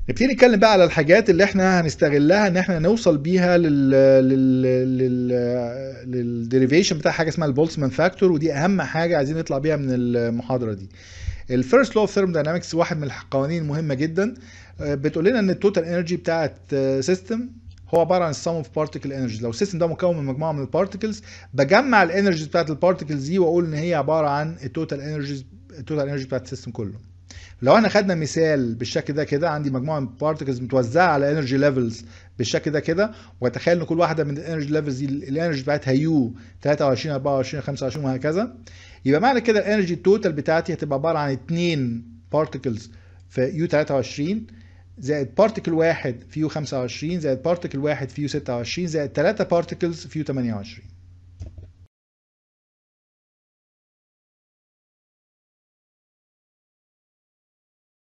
نبتدي نتكلم بقى على الحاجات اللي احنا هنستغلها ان احنا نوصل بيها لل لل لل للديريفيشن بتاع حاجه اسمها البولتسمان فاكتور ودي اهم حاجه عايزين نطلع بيها من المحاضره دي الفيرست لو اوف ثيرموداينامكس واحد من القوانين المهمه جدا بتقول لنا ان التوتال انرجي بتاعت سيستم هو عباره عن السم اوف بارتيكل انرجي لو السيستم ده مكون من مجموعه من البارتيكلز بجمع الانرجيز بتاعت البارتيكلز دي واقول ان هي عباره عن التوتال انرجيز التوتال انرجي بتاعت السيستم كله لو احنا خدنا مثال بالشكل ده كده عندي مجموعه من البارتكلز متوزعه على انرجي ليفلز بالشكل ده كده واتخيل ان كل واحده من الانرجي ليفلز دي الانرجي بتاعتها يو 23 24 25 وهكذا يبقى معنى كده الانرجي التوتال بتاعتي هتبقى عباره عن 2 بارتكلز في يو 23 زائد بارتكل واحد في يو 25 زائد بارتكل واحد في يو 26 زائد 3 بارتكلز في يو 28